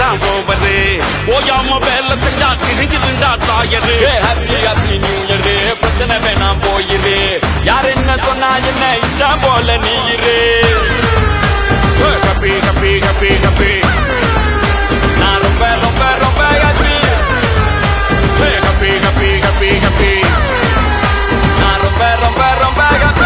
எல்லாம் ஓவரு ஓயாம வேலை செஞ்சா கிழிஞ்சிருந்தா தாயரு ஹாப்பி ஹாப்பி நியூ இயர் பிரச்சனை வேணாம் போயிரு யார் என்ன சொன்னா என்ன இஷ்டம் போல நீ இரு கப்பி கப்பி கப்பி கப்பி நான் ரொம்ப ரொம்ப ரொம்ப ஹாப்பி கப்பி கப்பி கப்பி கப்பி நான் ரொம்ப ரொம்ப ரொம்ப ஹாப்பி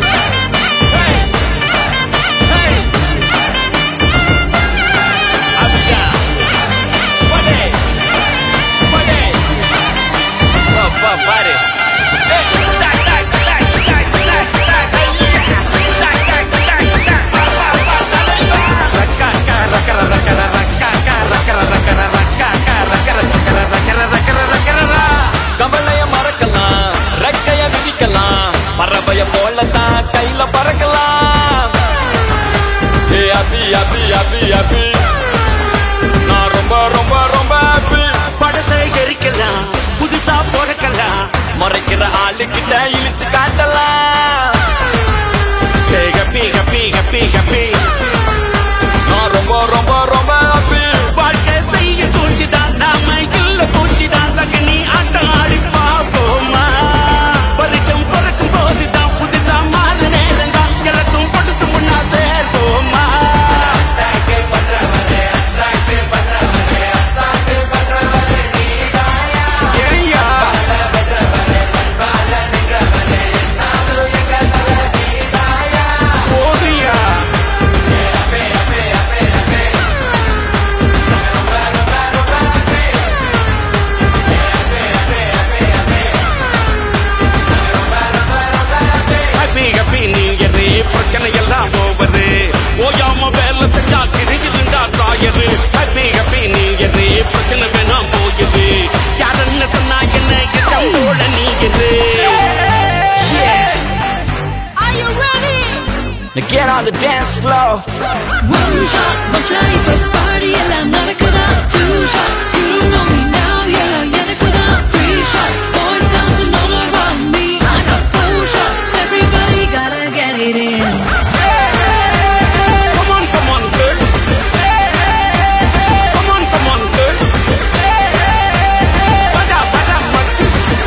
பாரு கவலைய மறக்கலாம் ரெக்கைய விதிக்கலாம் பறவைய போலத்தான் ஸ்கைல பறக்கலாம் ஏ அபி அபி அபி அபி நான் ரொம்ப ரொம்ப ரொம்ப ஹாப்பி படசை எரிக்கலாம் புதுசா பிறக்கலாம் மறைக்கிற ஆளுகிட்ட இழிச்சு காட்டலாம் கப்பி கப்பி கப்பி கப்பி நான் ரொம்ப ரொம்ப ரொம்ப ஹாப்பி வாழ்க்கை செய்ய சூழ்ச்சிதான் நாம இல்ல பூச்சிதான் சகனி ஆட்டம் ஆடி பாப்போமா பரிச்சம் பிறக்கும் போதுதான் புதுசா மாறு நேரம் தான் எல்லாச்சும் கொடுத்து முன்னா சேர்ப்போமா ஏய்யா. போதுயா. ஹாப்பி ஹாப்பி நியூ இயர் பிரச்சனை எல்லாம் ஓவரு ஓயாம வேலை செஞ்சா கிழிஞ்சிருந்தா தாயரு ஹாப்பி ஹாப்பி நியூ இயர் பிரச்சனை வேணாம் போகுது யாருன்னு சொன்னா என்ன எச்சம் போல நீ இரு Are you ready? Now get on the dance floor One shot, one type of party எல்லாம் நடக்குதா Two shots, you know me now Yeah, எனக்குதா Three shots, boys dancing all around me I got four shots, everybody gotta get it in Come on, come on, girls. Come on, come on, girls. படா, படா, மச்சி.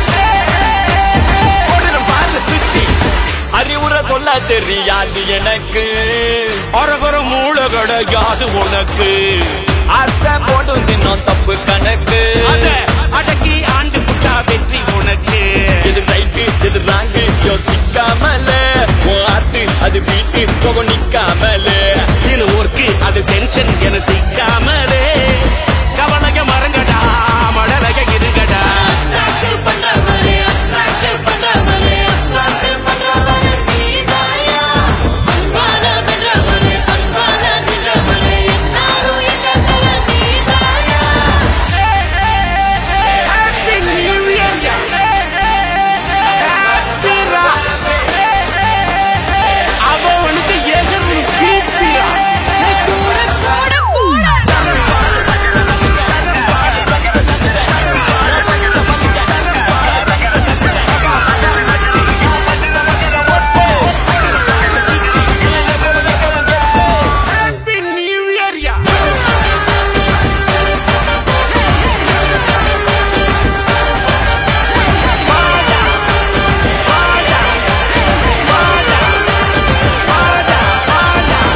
ஓடுறோம் பாரு சுத்தி. அறிவுரை சொல்ல தெரியாது எனக்கு அரகர மூளை கிடையாது உனக்கு ஆசை போடும் தினம் தப்பு கணக்கு அத அடக்கி ஆண்டு புட்டா வெற்றி உனக்கு இது ரைட்டு இது ராங்கு யோசிக்காமல உன் ஆட்டு அது வீட்டு போக நிக்காமல இது ஒர்க்கு அது டென்ஷன் என சிக்காமலே கவலைய மறங்கடா மழலைய இருங்கடா Attract பண்றவரே, attract பண்றவரே, அசால்ட் பண்றவரே நீதாயா. அன்பான வென்றவரே, அன்பான நின்றவரே, என்னாலும் எங்க தல நீதாயா. Happy New Year. Happy Ra. அவனுக்கு எதிர்ப்பு பீப்பியா போட, போட, போட. Happy New Year.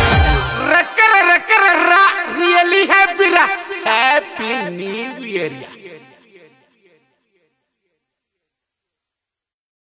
Rakara, rakara, ra. Really happy, ra. Happy New Year.